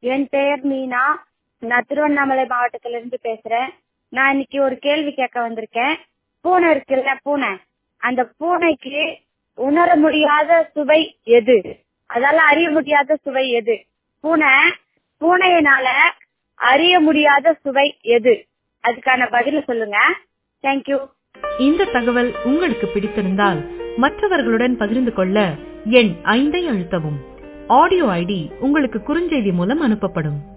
என் பெயர் மீனா நான் திருவண்ணாமலை மாவட்டத்திலிருந்து பேசுறேன் நான் இன்னைக்கு ஒரு கேள்வி கேட்க வந்திருக்கேன் பூனை இருக்குல்ல பூனை அந்த பூனைக்கு உணர முடியாத சுவை எது அதால அறிய முடியாத சுவை எது பூனை பூனையினால அறிய முடியாத சுவை எது அதுக்கான பதில சொல்லுங்க தேங்க்யூ இந்த தகவல் உங்களுக்கு பிடித்திருந்தால் மற்றவர்களுடன் பகிர்ந்து கொள்ள எண் ஐந்தை அழுத்தவும் ஆடியோ ஐடி உங்களுக்கு குறுஞ்செய்தி மூலம் அனுப்பப்படும்